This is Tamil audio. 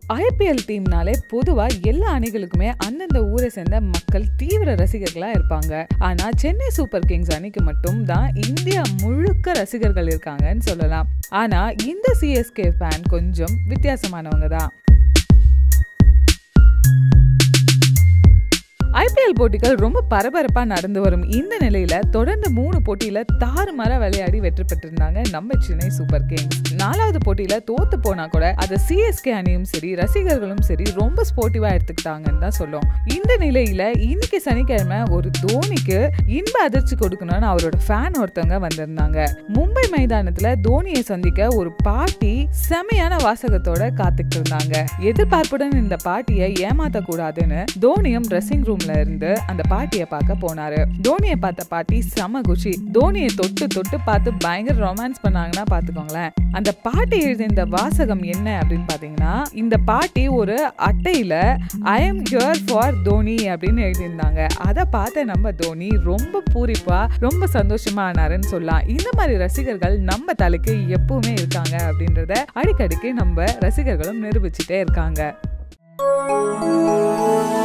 ஐபிஎல் டீம்னாலே பொதுவா எல்லா அணிகளுக்குமே அந்தந்த ஊரை சேர்ந்த மக்கள் தீவிர ரசிகர்களா இருப்பாங்க ஆனா சென்னை சூப்பர் கிங்ஸ் அணிக்கு மட்டும் தான் இந்தியா முழுக்க ரசிகர்கள் இருக்காங்கன்னு சொல்லலாம் ஆனா இந்த சிஎஸ்கே ஃபேன் கொஞ்சம் வித்தியாசமானவங்க தான் ஐபிஎல் போட்டிகள் ரொம்ப பரபரப்பா நடந்து வரும் இந்த நிலையில தொடர்ந்து மூணு போட்டியில தாறுமாற விளையாடி வெற்றி பெற்றிருந்தாங்க நம்ம சென்னை சூப்பர் கிங்ஸ் நாலாவது போட்டியில தோத்து போனா கூட அதை சிஎஸ்கே அணியும் சரி ரசிகர்களும் சரி ரொம்ப ஸ்போர்ட்டிவா எடுத்துக்கிட்டாங்கன்னு தான் சொல்லும் இந்த நிலையில இன்னைக்கு சனிக்கிழமை ஒரு தோனிக்கு இன்ப அதிர்ச்சி கொடுக்கணும்னு அவரோட ஃபேன் ஒருத்தவங்க வந்திருந்தாங்க மும்பை மைதானத்துல தோனியை சந்திக்க ஒரு பாட்டி செமையான வாசகத்தோட காத்துட்டு இருந்தாங்க எதிர்பார்ப்புடன் இந்த பாட்டியை ஏமாத்த கூடாதுன்னு தோனியும் ட்ரெஸ்ஸிங் ரூம்ல இருந்து அந்த பாட்டியை பார்க்க போனாரு தோனியை பார்த்த பாட்டி செம குஷி தோனியை தொட்டு தொட்டு பார்த்து பயங்கர ரொமான்ஸ் பண்ணாங்கன்னா பாத்துக்கோங்களேன் அந்த பாட்டி எழுதிய இந்த வாசகம் என்ன அப்படின்னு பாத்தீங்கன்னா இந்த பாட்டி ஒரு அட்டையில I am here for Dhoni அப்படின்னு எழுதியிருந்தாங்க அதை பார்த்த நம்ம தோனி ரொம்ப பூரிப்பா ரொம்ப சந்தோஷமா ஆனாருன்னு சொல்லலாம் இந்த மாதிரி ரசிகர்கள் நம்ம தலைக்கு எப்பவுமே இருக்காங்க அப்படின்றத அடிக்கடிக்கு நம்ம ரசிகர்களும் நிரூபிச்சுட்டே இருக்காங்க